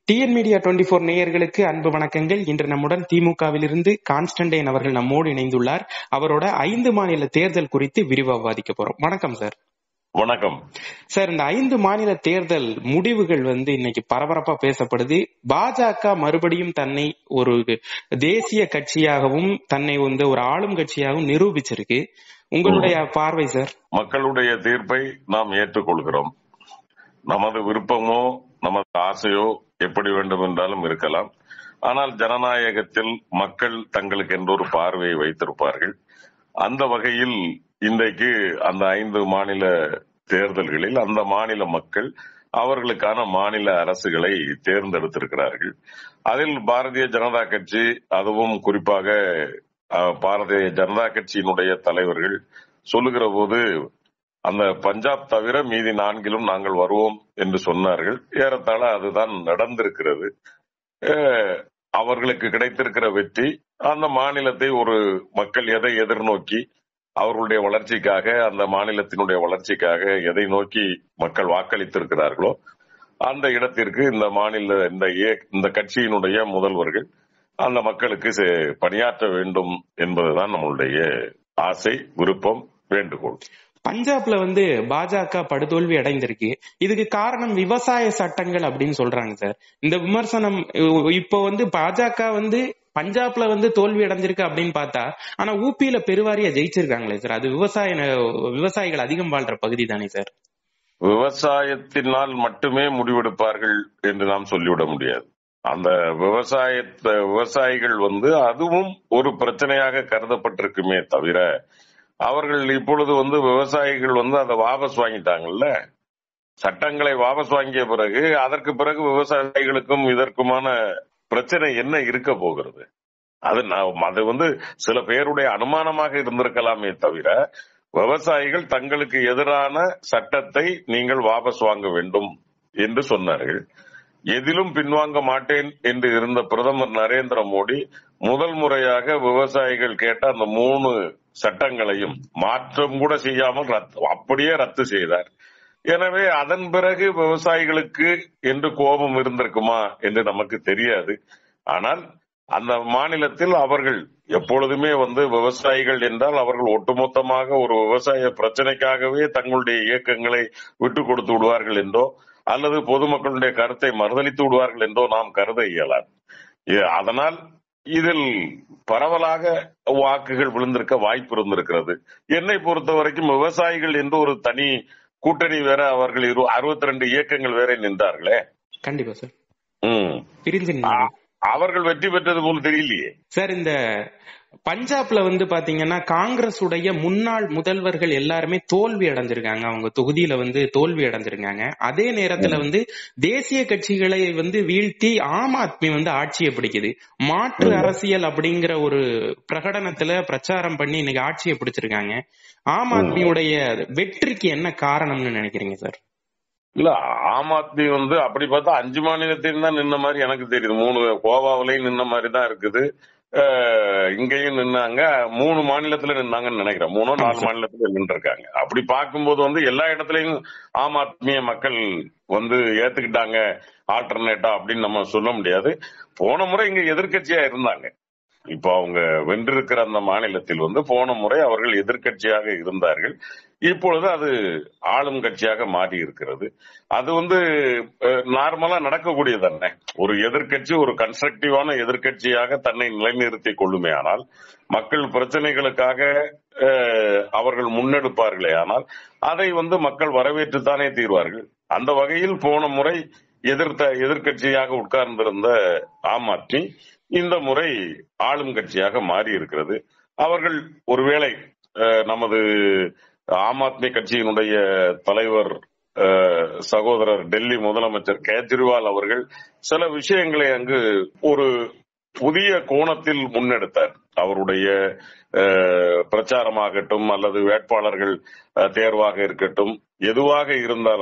TN media twenty four நேயர்களுக்கு அன்பு வணக்கங்கள் இன்று நம்முடன் திமுகவிலிருந்து கான்ஸ்டன்டைன் அவர்கள் நம்மோடு இணைந்துள்ளார் அவரோட ஐந்து மாநில தேர்தல் குறித்து விரிவா விவாதிக்க போறோம் வணக்கம் சார் வணக்கம் சார் இந்த ஐந்து மாநில தேர்தல் முடிவுகள் வந்து இன்னைக்கு பரபரப்பா பேசப்படுது பாஜக மறுபடியும் தன்னை ஒரு தேசிய கட்சியாகவும் தன்னை வந்து ஒரு ஆளும் கட்சியாகவும் நிரூபிச்சிருக்கு உங்களுடைய பார்வை சார் மக்களுடைய தீர்ப்பை நாம் ஏற்றுக்கொள்கிறோம் நமது விருப்பமோ நமது ஆசையோ எப்படி வேண்டும் என்றாலும் இருக்கலாம் ஆனால் ஜனநாயகத்தில் மக்கள் தங்களுக்கு என்ற ஒரு பார்வையை வைத்திருப்பார்கள் அந்த வகையில் இன்றைக்கு அந்த ஐந்து மாநில தேர்தல்களில் அந்த மாநில மக்கள் அவர்களுக்கான மாநில அரசுகளை தேர்ந்தெடுத்திருக்கிறார்கள் அதில் பாரதிய ஜனதா கட்சி அதுவும் குறிப்பாக அஹ், பாரதிய ஜனதா கட்சியினுடைய தலைவர்கள் சொல்லுகிற போது அந்த பஞ்சாப் தவிர மீதி நான்கிலும் நாங்கள் வருவோம் என்று சொன்னார்கள் ஏறத்தாழ அதுதான் நடந்திருக்கிறது அஹ், அவர்களுக்கு கிடைத்திருக்கிற வெற்றி அந்த மாநிலத்தை ஒரு மக்கள் எதை எதிர்நோக்கி அவர்களுடைய வளர்ச்சிக்காக அந்த மாநிலத்தினுடைய வளர்ச்சிக்காக எதை நோக்கி மக்கள் வாக்களித்திருக்கிறார்களோ அந்த இடத்திற்கு இந்த மாநில இந்த ஏ- இந்த கட்சியினுடைய முதல்வர்கள் அந்த மக்களுக்கு செ- பணியாற்ற வேண்டும் என்பதுதான் நம்மளுடைய ஆசை விருப்பம் வேண்டுகோள் பஞ்சாப்ல வந்து பாஜக படுதோல்வி அடைந்திருக்கு இதுக்கு காரணம் விவசாய சட்டங்கள் அப்படின்னு சொல்றாங்க சார் இந்த விமர்சனம் இ- இப்போ வந்து பாஜக வந்து பஞ்சாப்ல வந்து தோல்வி அடைஞ்சிருக்கு அப்படின்னு பார்த்தா ஆனா ஊபியில பெருவாரியா ஜெயிச்சிருக்காங்களே சார் அது விவசாய விவசாயிகள் அதிகம் வாழ்ற பகுதி தானே சார் விவசாயத்தினால் மட்டுமே முடிவெடுப்பார்கள் என்று நாம் சொல்லிவிட முடியாது அந்த விவசாயத்தை விவசாயிகள் வந்து அதுவும் ஒரு பிரச்சனையாக கருதப்பட்டிருக்குமே தவிர அவர்கள் இப்பொழுது வந்து விவசாயிகள் வந்து அதை வாபஸ் வாங்கிட்டாங்கல்ல சட்டங்களை வாபஸ் வாங்கிய பிறகு அதற்கு பிறகு விவசாயிகளுக்கும் இதற்குமான பிரச்சனை என்ன இருக்க போகிறது அது நான் அது வந்து சில பேருடைய அனுமானமாக இருந்திருக்கலாமே தவிர விவசாயிகள் தங்களுக்கு எதிரான சட்டத்தை நீங்கள் வாபஸ் வாங்க வேண்டும் என்று சொன்னார்கள் எதிலும் பின்வாங்க மாட்டேன் என்று இருந்த பிரதமர் நரேந்திர மோடி முதல் முறையாக விவசாயிகள் கேட்ட அந்த மூணு சட்டங்களையும் மாற்றம் கூட செய்யாமல் ரத்து- அப்படியே ரத்து செய்தார் எனவே அதன் பிறகு விவசாயிகளுக்கு என்று கோபம் இருந்திருக்குமா என்று நமக்கு தெரியாது ஆனால் அந்த மாநிலத்தில் அவர்கள் எப்பொழுதுமே வந்து விவசாயிகள் என்றால் அவர்கள் ஒட்டுமொத்தமாக ஒரு விவசாய பிரச்சனைக்காகவே தங்களுடைய இயக்கங்களை விட்டு கொடுத்து விடுவார்கள் என்றோ அல்லது பொதுமக்களுடைய கருத்தை மறுதளித்து விடுவார்கள் என்றோ நாம் கருத இயலாது ஏ- அதனால் இதில் பரவலாக வாக்குகள் விழுந்திருக்க வாய்ப்பு இருந்திருக்கிறது என்னை பொறுத்த வரைக்கும் விவசாயிகள் என்று ஒரு தனி கூட்டணி வேற அவர்கள் அறுபத்தி ரெண்டு இயக்கங்கள் வேற நின்றார்களே கண்டிப்பா சார் ம். பிரிஞ்சு நின்னாங்க. அ- அவர்கள் வெற்றி பெற்றது போல் தெரியலையே சார் இந்த பஞ்சாப்ல வந்து பாத்தீங்கன்னா காங்கிரஸ் உடைய முன்னாள் முதல்வர்கள் எல்லாருமே தோல்வி அடைஞ்சிருக்காங்க அவங்க தொகுதியில வந்து தோல்வி அடைஞ்சிருக்காங்க அதே நேரத்துல வந்து தேசிய கட்சிகளை வந்து வீழ்த்தி ஆம் ஆத்மி வந்து ஆட்சியை பிடிக்குது மாற்று அரசியல் அப்படிங்கிற ஒரு பிரகடனத்துல பிரச்சாரம் பண்ணி இன்னைக்கு ஆட்சியை பிடிச்சிருக்காங்க ஆம் ஆத்மியுடைய வெற்றிக்கு என்ன காரணம்னு நினைக்கிறீங்க சார் இல்ல ஆம் ஆத்மி வந்து அப்படி பார்த்தா அஞ்சு மாநிலத்திலும் தான் நின்ன மாதிரி எனக்கு தெரியுது மூணு கோவாவிலையும் நின்ன மாதிரி தான் இருக்குது அஹ், இங்கேயும் நின்னாங்க மூணு மாநிலத்துல நின்னாங்கன்னு நினைக்கிறேன் மூணோ நாலு மாநிலத்துல நின்றுருக்காங்க அப்படி பார்க்கும்போது வந்து எல்லா இடத்துலயும் ஆம் ஆத்மிய மக்கள் வந்து ஏத்துக்கிட்டாங்க ஆல்டர்னேட்டா அப்படின்னு நம்ம சொல்ல முடியாது போன முறை இங்க எதிர்க்கட்சியா இருந்தாங்க இப்போ அவங்க வென்றிருக்கிற அந்த மாநிலத்தில் வந்து போன முறை அவர்கள் எதிர்க்கட்சியாக இருந்தார்கள் இப்பொழுது அது ஆளும் கட்சியாக மாறி இருக்கிறது அது வந்து நார்மலா நடக்கக்கூடியது தானே ஒரு எதிர்க்கட்சி ஒரு கன்ஸ்ட்ரக்டிவான எதிர்க்கட்சியாக தன்னை நிலைநிறுத்தி கொள்ளுமே ஆனால் மக்கள் பிரச்சனைகளுக்காக அஹ், அவர்கள் முன்னெடுப்பார்களே ஆனால் அதை வந்து மக்கள் வரவேற்றுத்தானே தீர்வார்கள் அந்த வகையில் போன முறை எதிர்த்த எதிர்க்கட்சியாக உட்கார்ந்திருந்த ஆம் ஆத்மி இந்த முறை ஆளும் கட்சியாக மாறி இருக்கிறது அவர்கள் ஒருவேளை அஹ், நமது ஆம் ஆத்மி கட்சியினுடைய தலைவர் அஹ், சகோதரர் டெல்லி முதலமைச்சர் கேஜ்ரிவால் அவர்கள் சில விஷயங்களை அங்கு ஒரு புதிய கோணத்தில் முன்னெடுத்தார் அவருடைய அஹ், பிரச்சாரமாகட்டும் அல்லது வேட்பாளர்கள் அஹ், தேர்வாக இருக்கட்டும் எதுவாக இருந்தாலும்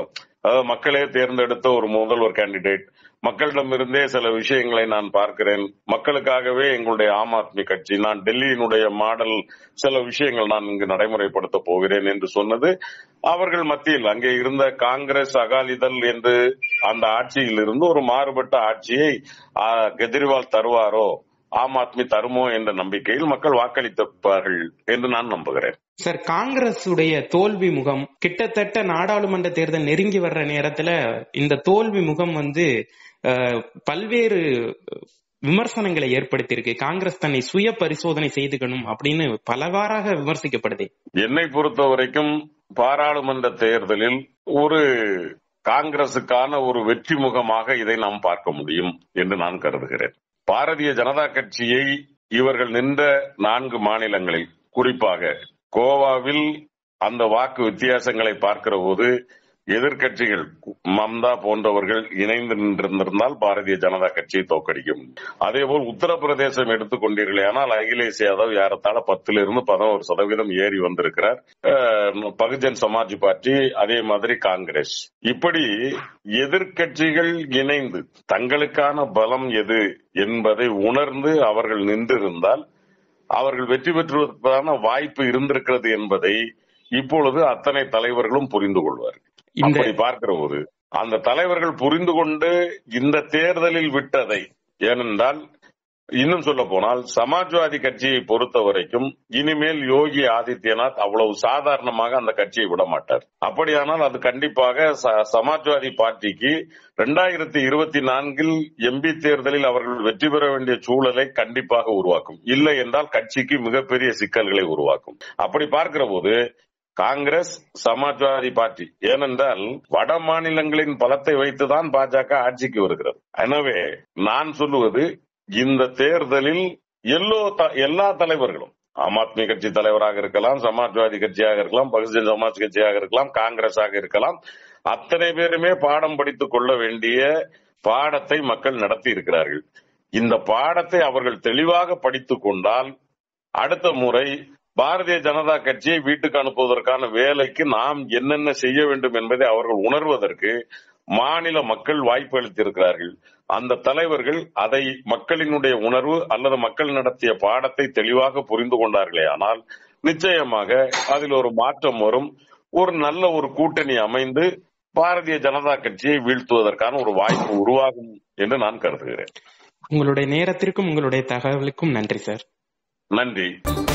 அதாவது மக்களே தேர்ந்தெடுத்த ஒரு முதல்வர் கேண்டிடேட் மக்களிடமிருந்தே சில விஷயங்களை நான் பார்க்கிறேன் மக்களுக்காகவே எங்களுடைய ஆம் ஆத்மி கட்சி நான் டெல்லியினுடைய மாடல் சில விஷயங்கள் நான் இங்கு நடைமுறைப்படுத்த போகிறேன் என்று சொன்னது அவர்கள் மத்தியில் அங்கே இருந்த காங்கிரஸ் அகாலிதள் என்று அந்த ஆட்சியில் இருந்து ஒரு மாறுபட்ட ஆட்சியை ஆ, கெஜ்ரிவால் தருவாரோ ஆம் ஆத்மி தருமோ என்ற நம்பிக்கையில் மக்கள் வாக்களித்திருப்பார்கள் என்று நான் நம்புகிறேன் சார் காங்கிரஸ் உடைய தோல்வி முகம் கிட்டத்தட்ட நாடாளுமன்ற தேர்தல் நெருங்கி வர்ற நேரத்துல இந்த தோல்வி முகம் வந்து அஹ், பல்வேறு விமர்சனங்களை ஏற்படுத்தியிருக்கு காங்கிரஸ் தன்னை சுய பரிசோதனை செய்துக்கணும் அப்படின்னு பலவாறாக விமர்சிக்கப்படுது என்னை பொறுத்த வரைக்கும் பாராளுமன்ற தேர்தலில் ஒரு காங்கிரசுக்கான ஒரு வெற்றி முகமாக இதை நாம் பார்க்க முடியும் என்று நான் கருதுகிறேன் பாரதிய ஜனதா கட்சியை இவர்கள் நின்ற நான்கு மாநிலங்களில் குறிப்பாக கோவாவில் அந்த வாக்கு வித்தியாசங்களை பார்க்கிற போது எதிர்க்கட்சிகள் மம்தா போன்றவர்கள் இணைந்து நின்றிருந்தால் பாரதிய ஜனதா கட்சியை தோக்கடிக்க முடியும் அதேபோல் உத்தரப்பிரதேசம் எடுத்துக்கொண்டீர்களே ஆனால் அகிலேஷ் யாதவ் ஏறத்தாழ பத்துல இருந்து பதினோரு சதவீதம் ஏறி வந்திருக்கிறார் அஹ், பகுஜன் சமாஜ் பார்ட்டி அதே மாதிரி காங்கிரஸ் இப்படி எதிர்க்கட்சிகள் இணைந்து தங்களுக்கான பலம் எது என்பதை உணர்ந்து அவர்கள் நின்றிருந்தால் அவர்கள் வெற்றி பெற்றுவதற்கான வாய்ப்பு இருந்திருக்கிறது என்பதை இப்பொழுது அத்தனை தலைவர்களும் புரிந்து கொள்வார் இந்த அப்படி பார்க்கிற போது அந்த தலைவர்கள் புரிந்து கொண்டு இந்த தேர்தலில் விட்டதை ஏனென்றால் இன்னும் சொல்ல போனால் சமாஜ்வாதி கட்சியை பொறுத்த வரைக்கும் இனிமேல் யோகி ஆதித்யநாத் அவ்வளவு சாதாரணமாக அந்த கட்சியை விட மாட்டார் அப்படியானால் அது கண்டிப்பாக ச- சமாஜ்வாதி பார்ட்டிக்கு இரண்டாயிரத்தி இருபத்தி நான்கில் எம்பி தேர்தலில் அவர்கள் வெற்றி பெற வேண்டிய சூழலை கண்டிப்பாக உருவாக்கும் இல்லை என்றால் கட்சிக்கு மிகப்பெரிய சிக்கல்களை உருவாக்கும் அப்படி பார்க்கிற போது காங்கிரஸ் சமாஜ்வாதி பார்ட்டி ஏனென்றால் வட மாநிலங்களின் பலத்தை வைத்துதான் பாஜக ஆட்சிக்கு வருகிறது எனவே நான் சொல்லுவது இந்த தேர்தலில் எல்லோ த- எல்லா தலைவர்களும் ஆம் ஆத்மி கட்சி தலைவராக இருக்கலாம் சமாஜ்வாதி கட்சியாக இருக்கலாம் பகுஜன் சமாஜ் கட்சியாக இருக்கலாம் காங்கிரஸாக இருக்கலாம் அத்தனை பேருமே பாடம் படித்துக் கொள்ள வேண்டிய பாடத்தை மக்கள் நடத்தி இருக்கிறார்கள் இந்த பாடத்தை அவர்கள் தெளிவாக படித்துக் கொண்டால் அடுத்த முறை பாரதிய ஜனதா கட்சியை வீட்டுக்கு அனுப்புவதற்கான வேலைக்கு நாம் என்னென்ன செய்ய வேண்டும் என்பதை அவர்கள் உணர்வதற்கு மாநில மக்கள் வாய்ப்பு அளித்திருக்கிறார்கள் அந்த தலைவர்கள் அதை மக்களினுடைய உணர்வு அல்லது மக்கள் நடத்திய பாடத்தை தெளிவாக புரிந்து கொண்டார்களே ஆனால் நிச்சயமாக அதில் ஒரு மாற்றம் வரும் ஒரு நல்ல ஒரு கூட்டணி அமைந்து பாரதிய ஜனதா கட்சியை வீழ்த்துவதற்கான ஒரு வாய்ப்பு உருவாகும் என்று நான் கருதுகிறேன் உங்களுடைய நேரத்திற்கும் உங்களுடைய தகவலுக்கும் நன்றி சார் நன்றி